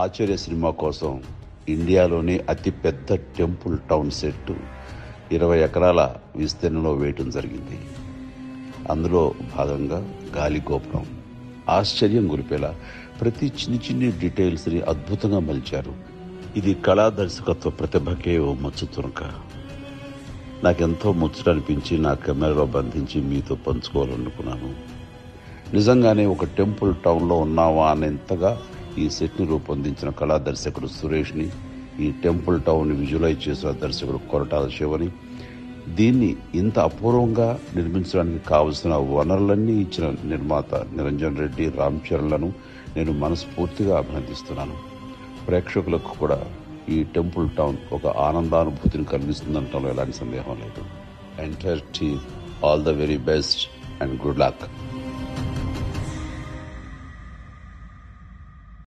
ఆచార్య cinema కోసం ఇండియాలోనే అతిపెద్ద టెంపుల్ టౌన్ సెట్ ఇరవై ఎకరాల విస్తీర్ణంలో వేయటం జరిగింది అందులో భాగంగా గాలి గోపురం ఆశ్చర్యం గురిపేలా ప్రతి చిన్ని చిన్ని డీటెయిల్స్ని అద్భుతంగా మలిచారు ఇది కళా దర్శకత్వ ప్రతిభకే ఓ మచ్చు తునక నాకెంతో ముచ్చట అనిపించి నా కెమెరాలో బంధించి మీతో పంచుకోవాలనుకున్నాను నిజంగానే ఒక టెంపుల్ టౌన్లో ఉన్నావా అనేంతగా ఈ సెట్ని రూపొందించిన కళా దర్శకుడు సురేష్ని ఈ టెంపుల్ టౌన్ విజువలైజ్ చేసిన దర్శకుడు కొరటాల శివని దీన్ని ఇంత అపూర్వంగా నిర్మించడానికి కావలసిన వనరులన్నీ ఇచ్చిన నిర్మాత నిరంజన్ రెడ్డి రామ్ చరణ్లను నేను మనస్ఫూర్తిగా అభినందిస్తున్నాను ప్రేక్షకులకు కూడా ఈ టెంపుల్ టౌన్ ఒక ఆనందానుభూతిని కలిగిస్తుందంటంలో ఎలాంటి సందేహం లేదు entire team all the very best and good luck